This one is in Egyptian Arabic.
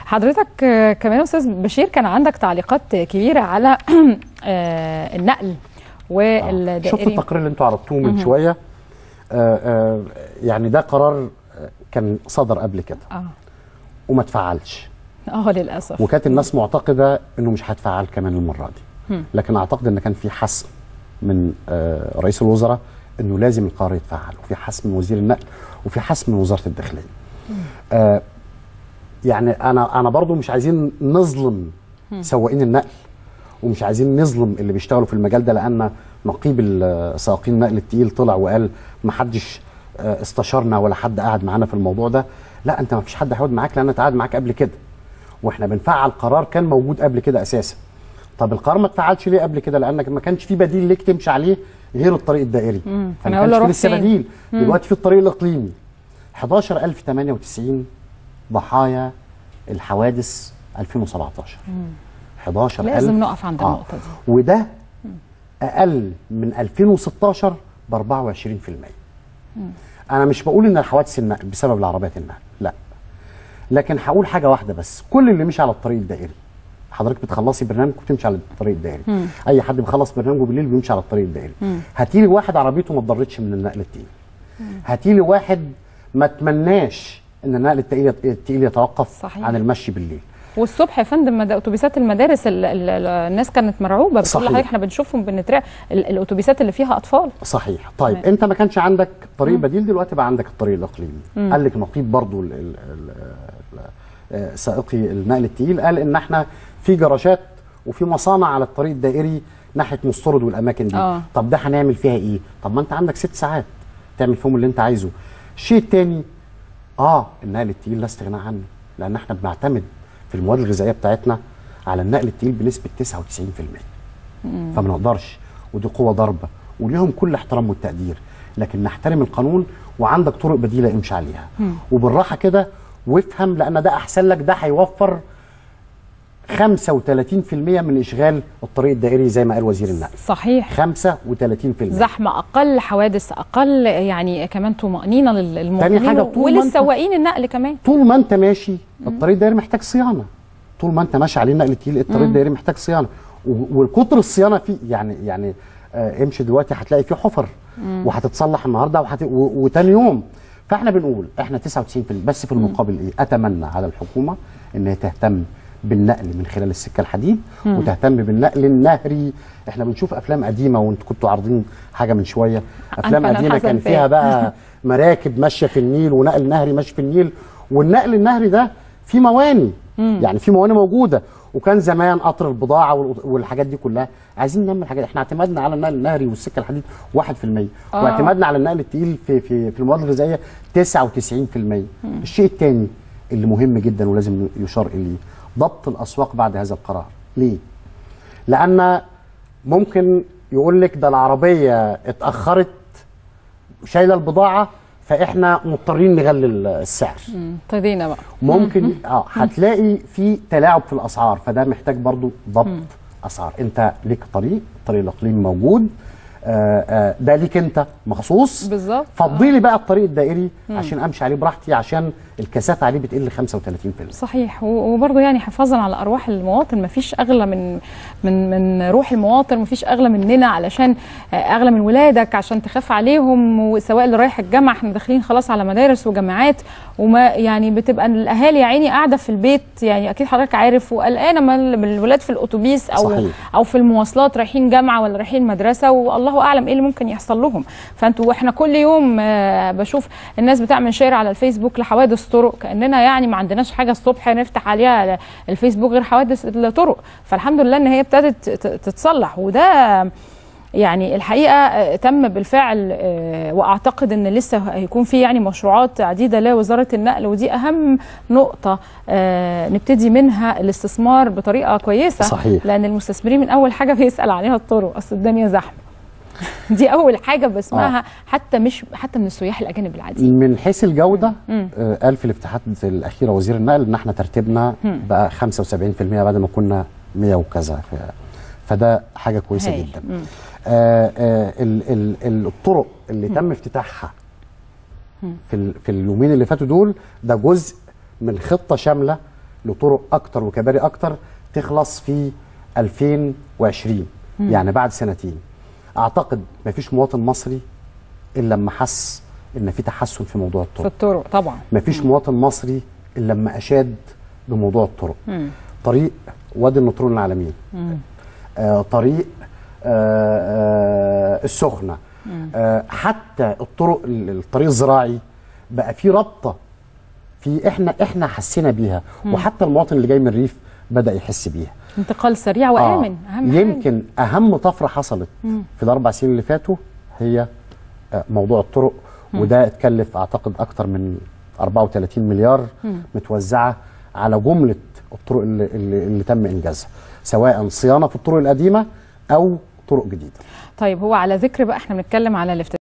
حضرتك آه، كمان يا استاذ بشير كان عندك تعليقات كبيره على آه، النقل شفت والدائري التقرير اللي انتوا عرضتوه من شويه آه آه يعني ده قرار آه، كان صدر قبل كده اه وما اتفعلش اه للاسف وكانت الناس معتقده انه مش هتفعل كمان المره دي لكن اعتقد ان كان في حسم من آه، رئيس الوزراء انه لازم القرار يتفعل وفي حسم من وزير النقل وفي حسم من وزاره الداخليه آه، يعني انا انا برضو مش عايزين نظلم سواقين النقل ومش عايزين نظلم اللي بيشتغلوا في المجال ده لان نقيب ال- سائقين النقل التقيل طلع وقال ما حدش آه، استشارنا ولا حد قعد معانا في الموضوع ده لا انت ما فيش حد هيقعد معاك لان انت قاعد معاك قبل كده واحنا بنفعل قرار كان موجود قبل كده اساسا طب القرار ما اتفعلش ليه قبل كده لانك ما كانش في بديل ليك تمشي عليه غير الطريق الدائري أنا فما أقول له كانش في روح لسه فين؟ بديل دلوقتي في الطريق الاقليمي 11098 ضحايا الحوادث 2017 11000 لازم نقف عند آه. النقطه دي وده اقل من 2016 ب 24% انا مش بقول ان الحوادث النقل بسبب العربيات النقل لا لكن هقول حاجه واحده بس كل اللي مشي على الطريق الدائري حضرتك بتخلصي برنامج وبتمشي على الطريق الدائري اي حد بيخلص برنامجه بالليل بيمشي على الطريق الدائري هاتيلي واحد عربيته ما اتضرتش من النقل التقيل هاتيلي واحد ما تمناش ان النقل التقيل التقيل يتوقف صحيح. عن المشي بالليل والصبح يا فندم مد- اتوبيسات المدارس ال ال ال الناس كانت مرعوبه بتقول صحيح. لحضرتك احنا بنشوفهم بنترعب ال- الاتوبيسات اللي فيها اطفال صحيح طيب تمام. انت ما كانش عندك طريق بديل دلوقتي بقى عندك الطريق الاقليمي قال لك نقيب برضو ال ال ال ال سائقي النقل التقيل قال ان احنا في جراشات وفي مصانع على الطريق الدائري ناحيه مسترد والاماكن دي آه. طب ده هنعمل فيها ايه طب ما انت عندك ست ساعات تعمل فيهم اللي انت عايزه الشيء الثاني اه النقل التقيل لا استغناء عنه لان احنا بنعتمد في المواد الغذائيه بتاعتنا على النقل التقيل بنسبه 99% فما نقدرش ودي قوه ضربه وليهم كل احترام والتقدير لكن نحترم القانون وعندك طرق بديله امشي عليها وبالراحه كده وافهم لان ده احسن لك ده هيوفر 35% من اشغال الطريق الدائري زي ما قال وزير النقل صحيح 35% زحمه اقل حوادث اقل يعني كمان طمانينه لل- للمواطنين حاجة طول ما أنت- وللسواقين النقل كمان طول ما انت ماشي الطريق الدائري محتاج صيانه طول ما انت ماشي عليه نقل تقيل الطريق الدائري محتاج صيانه و- وكتر الصيانه فيه يعني يعني آه امشي دلوقتي هتلاقي فيه حفر وهتتصلح النهارده وحت... و... وتاني يوم فاحنا بنقول احنا 99 بس في المقابل ايه اتمنى على الحكومه ان هي تهتم بالنقل من خلال السكه الحديد وتهتم بالنقل النهري احنا بنشوف افلام قديمه وانتوا كنتوا عارضين حاجه من شويه افلام فنان قديمه حسن كان فيها فايق. بقى مراكب ماشيه في النيل ونقل نهري ماشي في النيل والنقل النهري ده في مواني يعني في مواني موجوده وكان زمان قطر البضاعه وال- والحاجات دي كلها عايزين نعمل حاجات احنا اعتمدنا على النقل النهري والسكه الحديد 1% آه. واعتمدنا على النقل التقيل في في في المواد الغذائيه 99% الشيء الثاني اللي مهم جدا ولازم يشار اليه ضبط الاسواق بعد هذا القرار ليه لان ممكن يقول لك ده العربيه اتاخرت شايله البضاعه فاحنا مضطرين نغلي السعر ابتدينا بقى ممكن اه هتلاقي في تلاعب في الاسعار فده محتاج برضو ضبط اسعار انت ليك طريق الطريق الاقليمي موجود آه آه ده ليك انت مخصوص بالظبط. فضي لي بقى الطريق الدائري عشان امشي عليه براحتي عشان الكثافه عليه بتقل 35% صحيح و- وبرضه يعني حفاظا على ارواح المواطن ما فيش اغلى من من من روح المواطن ما فيش اغلى مننا علشان آه، اغلى من ولادك عشان تخاف عليهم وسواء اللي رايح الجامعه احنا داخلين خلاص على مدارس وجامعات وما يعني بتبقى الاهالي يا عيني قاعده في البيت يعني اكيد حضرتك عارف وقلقانه من من الولاد في الاتوبيس او صحيح. او في المواصلات رايحين جامعه ولا رايحين مدرسه والله اعلم ايه اللي ممكن يحصل لهم فانتوا واحنا كل يوم آه، بشوف الناس بتعمل شير على الفيسبوك لحوادث طرق كاننا يعني ما عندناش حاجه الصبح نفتح عليها الفيسبوك غير حوادث الطرق فالحمد لله ان هي ابتدت ت- تتصلح وده يعني الحقيقه آه، تم بالفعل آه، واعتقد ان لسه هيكون في يعني مشروعات عديده لوزاره النقل ودي اهم نقطه آه، نبتدي منها الاستثمار بطريقه كويسه صحيح. لان المستثمرين من اول حاجه بيسال عليها الطرق اصل الدنيا زحمه دي اول حاجه بسمعها حتى مش حتى من السياح الاجانب العاديين من حيث الجوده آه قال في الافتتاحات الاخيره وزير النقل ان احنا ترتيبنا بقى 75% بعد ما كنا 100 وكذا ف- فده حاجه كويسه هايل. جدا مم. آه آه ال ال ال الطرق اللي تم افتتاحها في ال في اليومين اللي فاتوا دول ده جزء من خطه شامله لطرق اكتر وكباري اكتر تخلص في 2020 يعني بعد سنتين اعتقد مفيش مواطن مصري الا لما حس ان في تحسن في موضوع في الطرق الطرق طبعا مفيش مواطن مصري الا لما اشاد بموضوع الطرق طريق وادي النطرون العالمين آه طريق آه آه السخنه آه حتى الطرق الطريق الزراعي بقى في رابطه في احنا احنا حسينا بيها وحتى المواطن اللي جاي من الريف بدا يحس بيها انتقال سريع وامن اهم حاجه يمكن اهم طفره حصلت في الاربع سنين اللي فاتوا هي آه، موضوع الطرق وده اتكلف اعتقد اكتر من 34 مليار متوزعه على جمله الطرق اللي, اللي, اللي تم انجازها سواء صيانه في الطرق القديمه او طرق جديده طيب هو على ذكر بقى احنا بنتكلم على الافتتاح